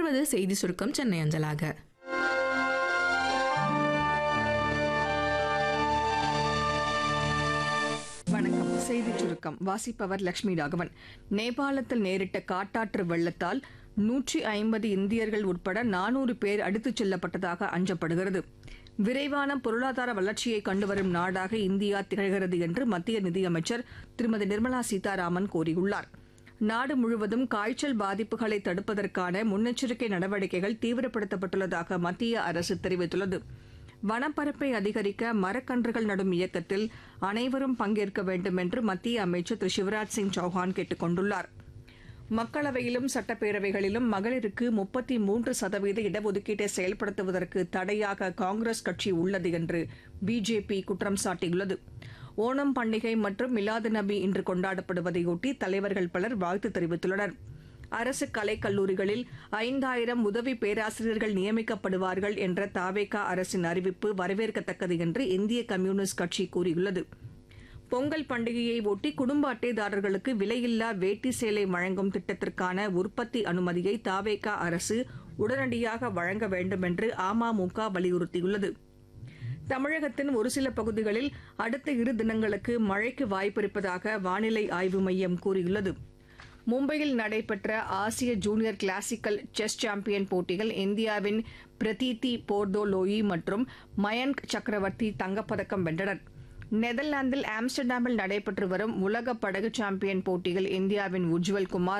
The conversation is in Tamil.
தொடர்வது செய்தி சுருக்கம் சென்னை அஞ்சலாக வணக்கம் செய்திச் சுருக்கம் வாசிப்பவர் லட்சுமி ராகவன் நேபாளத்தில் நேரிட்ட காட்டாற்று வெள்ளத்தால் நூற்றி ஐம்பது இந்தியர்கள் உட்பட நானூறு பேர் அடித்துச் செல்லப்பட்டதாக அஞ்சப்படுகிறது விரைவான பொருளாதார வளர்ச்சியை கண்டுவரும் நாடாக இந்தியா திகழ்கிறது என்று மத்திய நிதியமைச்சர் திருமதி நிர்மலா சீதாராமன் கூறியுள்ளார் நாடு முழுவதும் காய்ச்சல் பாதிப்புகளை தடுப்பதற்கான முன்னெச்சரிக்கை நடவடிக்கைகள் தீவிரப்படுத்தப்பட்டுள்ளதாக மத்திய அரசு தெரிவித்துள்ளது வனப்பரப்பை அதிகரிக்க மரக்கன்றுகள் நடும் இயக்கத்தில் அனைவரும் பங்கேற்க வேண்டும் என்று மத்திய அமைச்சர் திரு சிவராஜ் சிங் சௌஹான் கேட்டுக் கொண்டுள்ளார் மக்களவையிலும் சட்டப்பேரவைகளிலும் மகளிருக்கு முப்பத்தி மூன்று சதவீத இடஒதுக்கீட்டை செயல்படுத்துவதற்கு தடையாக காங்கிரஸ் கட்சி உள்ளது என்று பிஜேபி குற்றம் சாட்டியுள்ளது ஓணம் பண்டிகை மற்றும் மிலாது நபி இன்று கொண்டாடப்படுவதையொட்டி தலைவர்கள் பலர் வாழ்த்து தெரிவித்துள்ளனர் அரசு கலைக் கல்லூரிகளில் ஐந்தாயிரம் உதவி பேராசிரியர்கள் நியமிக்கப்படுவார்கள் என்ற தாவேகா அரசின் அறிவிப்பு வரவேற்கத்தக்கது என்று இந்திய கம்யூனிஸ்ட் கட்சி கூறியுள்ளது பொங்கல் பண்டிகையை ஒட்டி குடும்ப அட்டைதாரர்களுக்கு விலையில்லா வேட்டி சேலை வழங்கும் திட்டத்திற்கான உற்பத்தி அனுமதியை தாவேகா அரசு உடனடியாக வழங்க வேண்டும் என்று அமமுக வலியுறுத்தியுள்ளது தமிழகத்தின் ஒரு சில பகுதிகளில் அடுத்த இரு தினங்களுக்கு மழைக்கு வாய்ப்பிருப்பதாக வானிலை ஆய்வு மையம் கூறியுள்ளது மும்பையில் நடைபெற்ற ஆசிய ஜூனியர் கிளாசிக்கல் செஸ் சாம்பியன் போட்டியில் இந்தியாவின் பிரதீதி போர்தோலோயி மற்றும் மயன்க் சக்கரவர்த்தி தங்கப்பதக்கம் வென்றனர் நெதர்லாந்தில் ஆம்ஸ்டர்டாமில் நடைபெற்று வரும் உலக படகு சாம்பியன் போட்டியில் இந்தியாவின் உஜ்வல் குமார்